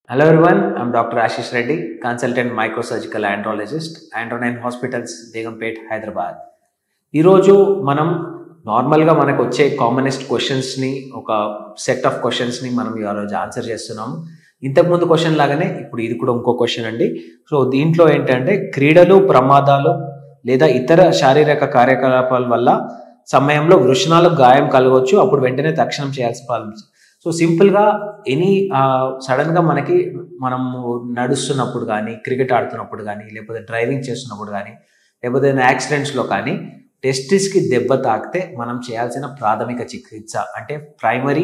Hello everyone, I'm Dr. Ashish Reddy, consultant microsurgical andrologist, Andronine Hospitals, Begumpet Hyderabad ఈరోజు మనం నార్మల్గా మనకు వచ్చే కామనెస్ట్ క్వశ్చన్స్ని ఒక సెట్ ఆఫ్ క్వశ్చన్స్ని మనం ఈరోజు ఆన్సర్ చేస్తున్నాం ఇంతకుముందు క్వశ్చన్ లాగానే ఇప్పుడు ఇది కూడా ఇంకో క్వశ్చన్ అండి సో దీంట్లో ఏంటంటే క్రీడలు ప్రమాదాలు లేదా ఇతర శారీరక కార్యకలాపాల వల్ల సమయంలో వృషణాలకు గాయం కలగవచ్చు అప్పుడు వెంటనే తక్షణం చేయాల్సి పాలించ సో సింపుల్గా ఎనీ సడన్గా మనకి మనము నడుస్తున్నప్పుడు కానీ క్రికెట్ ఆడుతున్నప్పుడు కానీ లేకపోతే డ్రైవింగ్ చేస్తున్నప్పుడు కానీ లేకపోతే ఏదైనా యాక్సిడెంట్స్లో కానీ టెస్టిస్కి దెబ్బ తాకితే మనం చేయాల్సిన ప్రాథమిక చికిత్స అంటే ప్రైమరీ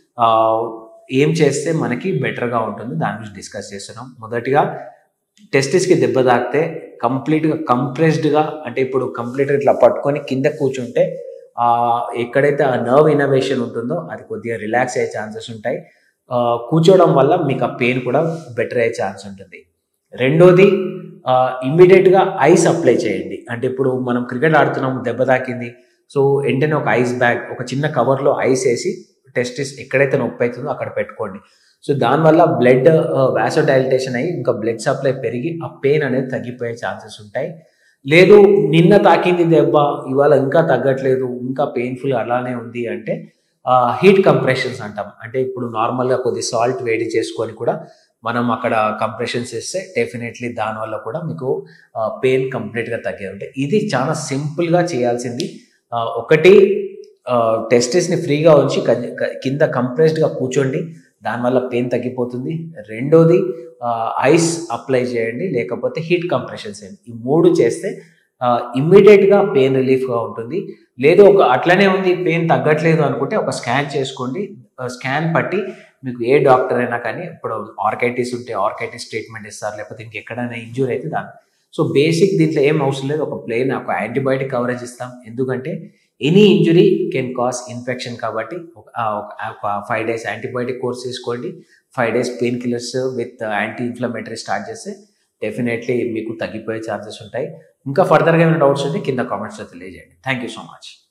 ఏం చేస్తే మనకి బెటర్గా ఉంటుంది దాని గురించి డిస్కస్ చేస్తున్నాం మొదటిగా టెస్టిస్కి దెబ్బ తాకితే కంప్లీట్గా కంప్రెస్డ్గా అంటే ఇప్పుడు కంప్లీట్గా ఇట్లా పట్టుకొని కింద కూర్చుంటే ఎక్కడైతే ఆ నర్వ్ ఇన్నోవేషన్ ఉంటుందో అది కొద్దిగా రిలాక్స్ అయ్యే ఛాన్సెస్ ఉంటాయి కూర్చోవడం వల్ల మీకు ఆ పెయిన్ కూడా బెటర్ అయ్యే ఛాన్స్ ఉంటుంది రెండోది ఇమ్మీడియట్గా ఐస్ అప్లై చేయండి అంటే ఇప్పుడు మనం క్రికెట్ ఆడుతున్నాం దెబ్బ తాకింది సో వెంటనే ఒక ఐస్ బ్యాగ్ ఒక చిన్న కవర్లో ఐస్ వేసి టెస్టిస్ ఎక్కడైతే నొప్పి అవుతుందో అక్కడ పెట్టుకోండి సో దానివల్ల బ్లడ్ వ్యాసోడైలిటేషన్ అయ్యి ఇంకా బ్లడ్ సప్లై పెరిగి ఆ పెయిన్ అనేది తగ్గిపోయే ఛాన్సెస్ ఉంటాయి లేదు నిన్న తాకింది దెబ్బ ఇవాళ ఇంకా తగ్గట్లేదు ఇంకా పెయిన్ఫుల్ అలానే ఉంది అంటే హీట్ కంప్రెషన్స్ అంటాం అంటే ఇప్పుడు నార్మల్గా కొద్ది సాల్ట్ వేడి చేసుకొని కూడా మనం అక్కడ కంప్రెషన్స్ చేస్తే డెఫినెట్లీ దానివల్ల కూడా మీకు పెయిన్ కంప్లీట్గా తగ్గే ఉంటాయి ఇది చాలా సింపుల్గా చేయాల్సింది ఒకటి టెస్టెస్ని ఫ్రీగా ఉంచి కింద కంప్రెస్డ్గా కూర్చోండి దానివల్ల పెయిన్ తగ్గిపోతుంది రెండోది ఐస్ అప్లై చేయండి లేకపోతే హీట్ కంప్రెషన్ చేయండి ఈ మూడు చేస్తే ఇమ్మీడియట్గా పెయిన్ రిలీఫ్గా ఉంటుంది లేదు ఒక అట్లనే ఉంది పెయిన్ తగ్గట్లేదు అనుకుంటే ఒక స్కాన్ చేసుకోండి స్కాన్ పట్టి మీకు ఏ డాక్టర్ అయినా కానీ ఇప్పుడు ఆర్కైటిస్ ఉంటే ఆర్కైటిస్ ట్రీట్మెంట్ ఇస్తారు లేకపోతే ఇంకెక్కడైనా ఇంజూరీ అయితే దాన్ని సో బేసిక్ దీంట్లో ఏం అవసరం లేదు ఒక ప్లేన్ ఒక యాంటీబయాటిక్ కవరేజ్ ఇస్తాం ఎందుకంటే any injury can cause infection కాబట్టి ఒక ఫైవ్ డేస్ యాంటీబయాటిక్ కోర్స్ తీసుకోండి five days pain killers with anti inflammatory start చేస్తే డెఫినెట్లీ మీకు తగ్గిపోయే ఛాన్సెస్ ఉంటాయి ఇంకా ఫర్దర్గా ఏమైనా డౌట్స్ ఉంటే కింద కామెంట్స్లో తెలియజేయండి థ్యాంక్ యూ సో మచ్